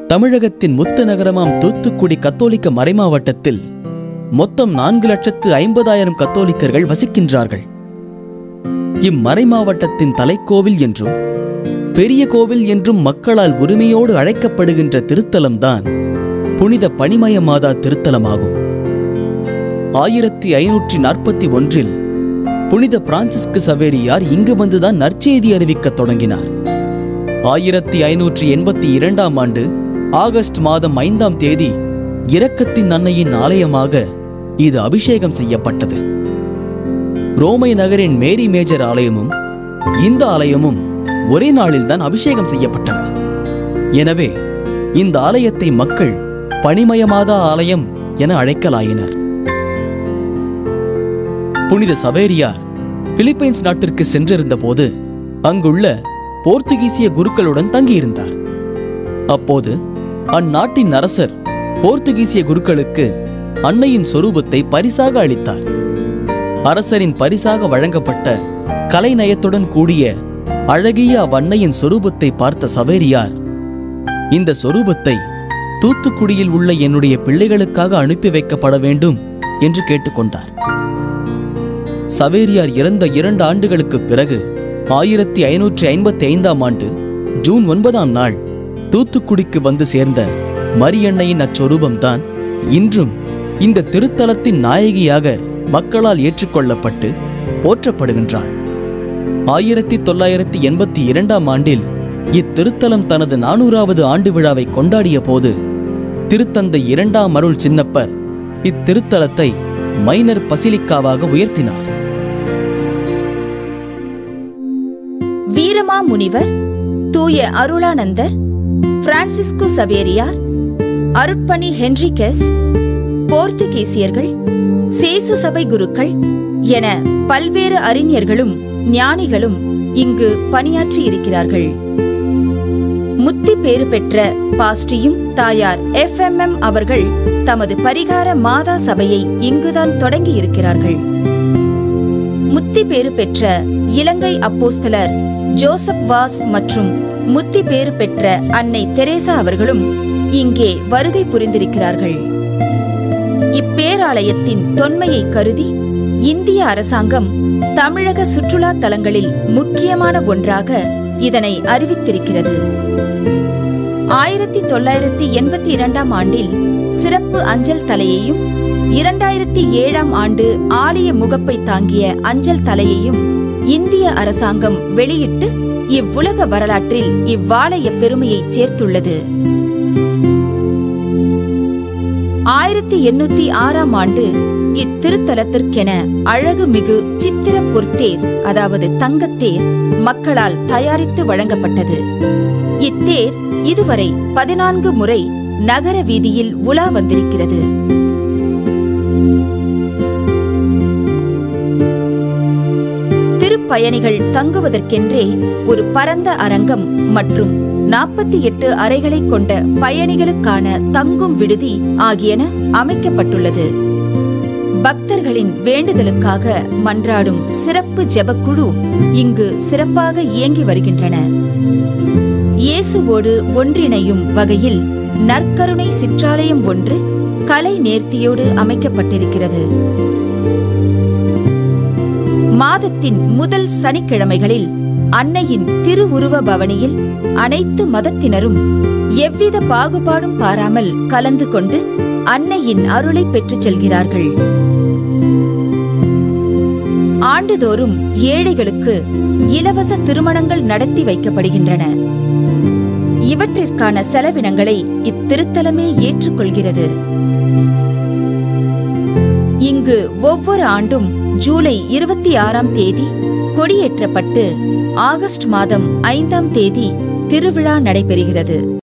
தமிழகத்தின் முத்து நகரமாம் தூத்துக்குடி கத்தோலிக்க மறைமாவட்டத்தில் மொத்தம் நான்கு லட்சத்து ஐம்பதாயிரம் கத்தோலிக்கர்கள் வசிக்கின்றார்கள் இம்மறைமாவட்டத்தின் தலைக்கோவில் என்றும் பெரிய கோவில் என்றும் மக்களால் உரிமையோடு அழைக்கப்படுகின்ற திருத்தலம்தான் புனித பனிமய மாதா திருத்தலமாகும் ஆயிரத்தி ஐநூற்றி நாற்பத்தி ஒன்றில் புனித பிரான்சிஸ்கு சவேரியார் இங்கு வந்துதான் நற்செய்தி அறிவிக்கத் தொடங்கினார் ஆயிரத்தி ஐநூற்றி எண்பத்தி இரண்டாம் ஆண்டு ஆகஸ்ட் மாதம் ஐந்தாம் தேதி இரக்கத்தின் அன்னையின் ஆலயமாக இது அபிஷேகம் செய்யப்பட்டது ரோமை நகரின் மேரி மேஜர் ஆலயமும் இந்த ஆலயமும் ஒரே நாளில்தான் அபிஷேகம் செய்யப்பட்டன எனவே இந்த ஆலயத்தை மக்கள் பனிமயமாதா ஆலயம் என அழைக்கலாயினர் புனித சவேரியார் பிலிப்பைன்ஸ் நாட்டிற்கு சென்றிருந்த போது அங்குள்ள போர்த்துகீசிய குருக்களுடன் தங்கியிருந்தார் அப்போது அந்நாட்டின் அரசர் போர்த்துகீசிய குருக்களுக்கு அன்னையின் சொரூபத்தை பரிசாக அளித்தார் அரசரின் பரிசாக வழங்கப்பட்ட கலைநயத்துடன் கூடிய அழகிய அவ்வன்னையின் சொரூபத்தை பார்த்த சவேரியார் இந்த சொரூபத்தை தூத்துக்குடியில் உள்ள என்னுடைய பிள்ளைகளுக்காக அனுப்பி வைக்கப்பட வேண்டும் என்று கேட்டுக்கொண்டார் சவேரியார் இறந்த இரண்டு ஆண்டுகளுக்குப் பிறகு ஆயிரத்தி ஐநூற்றி ஐம்பத்தி ஐந்தாம் ஆண்டு ஜூன் ஒன்பதாம் நாள் தூத்துக்குடிக்கு வந்து சேர்ந்த மரியன்னையின் அச்சொரூபம்தான் இன்றும் இந்த திருத்தலத்தின் நாயகியாக மக்களால் ஏற்றுக்கொள்ளப்பட்டு போற்றப்படுகின்றாள் ஆயிரத்தி தொள்ளாயிரத்தி எண்பத்தி இரண்டாம் ஆண்டில் இத்திருத்தலம் தனது நானூறாவது ஆண்டு விழாவை கொண்டாடிய போது திருத்தந்தை இரண்டாம் அருள் சின்னப்பர் இத்திருத்தலத்தை மைனர் பசிலிக்காவாக உயர்த்தினார் வீரமா முனிவர் தூய அருளானந்தர் பிரான்சிஸ்கு சவேரியார் அருட்பணி ஹென்ரிகஸ் போர்த்துகீசியர்கள் சேசு சபை குருக்கள் என பல்வேறு அறிஞர்களும் ஞானிகளும் இங்கு பணியாற்றி இருக்கிறார்கள் முத்தி பேறு பெற்ற பாஸ்டியும் தாயார் எஃப்எம்எம் அவர்கள் தமது பரிகார மாதா சபையை இங்குதான் தொடங்கி இருக்கிறார்கள் முத்தி பேறு பெற்ற இலங்கை அப்போஸ்தலர் ஜோசப் வாஸ் மற்றும் முத்தி பேறு பெற்ற அன்னை தெரேசா அவர்களும் இங்கே வருகை புரிந்திருக்கிறார்கள் இப்பேராலயத்தின் தொன்மையை கருதி இந்திய அரசாங்கம் தமிழக சுற்றுலா தலங்களில் முக்கியமான ஒன்றாக இதனை அறிவித்திருக்கிறது ஆயிரத்தி தொள்ளாயிரத்தி எண்பத்தி இரண்டாம் ஆண்டில் சிறப்பு அஞ்சல் தலையையும் இரண்டாயிரத்தி ஏழாம் ஆண்டு ஆலய முகப்பை தாங்கிய அஞ்சல் தலையையும் இந்திய அரசாங்கம் வெளியிட்டு இவ்வுலக வரலாற்றில் இவ்வாலய பெருமையை சேர்த்துள்ளது ஆயிரத்தி எண்ணூத்தி ஆறாம் ஆண்டு இத்திருத்தலத்திற்கென அழகுமிகு சித்திர பொற்தேர் அதாவது தங்கத்தேர் மக்களால் தயாரித்து வழங்கப்பட்டது இத்தேர் இதுவரை பதினான்கு முறை நகர வீதியில் உலா வந்திருக்கிறது திருப்பயணிகள் தங்குவதற்கென்றே ஒரு பரந்த அரங்கம் மற்றும் நாற்பத்தி எட்டு அறைகளைக் கொண்ட பயணிகளுக்கான தங்கும் விடுதி ஆகியன அமைக்கப்பட்டுள்ளது பக்தர்களின் வேண்டுதலுக்காக மன்றாடும் சிறப்பு ஜெபக்குழு இங்கு சிறப்பாக இயங்கி வருகின்றன இயேசுவோடு ஒன்றிணையும் வகையில் நற்கருணை சிற்றாலயம் ஒன்று கலை நேர்த்தியோடு அமைக்கப்பட்டிருக்கிறது மாதத்தின் முதல் சனிக்கிழமைகளில் அன்னையின் திருவுருவ பவனியில் அனைத்து மதத்தினரும் எவ்வித பாகுபாடும் பாராமல் கலந்து கொண்டு அன்னையின் அருளை பெற்றுச் செல்கிறார்கள் ஆண்டுதோறும் ஏழைகளுக்கு இலவச திருமணங்கள் நடத்தி வைக்கப்படுகின்றன இவற்றிற்கான செலவினங்களை இத்திருத்தலமே ஏற்றுக்கொள்கிறது இங்கு ஒவ்வொரு ஆண்டும் ஜூலை இருபத்தி ஆறாம் தேதி கொடியேற்றப்பட்டு ஆகஸ்ட் மாதம் ஐந்தாம் தேதி திருவிழா நடைபெறுகிறது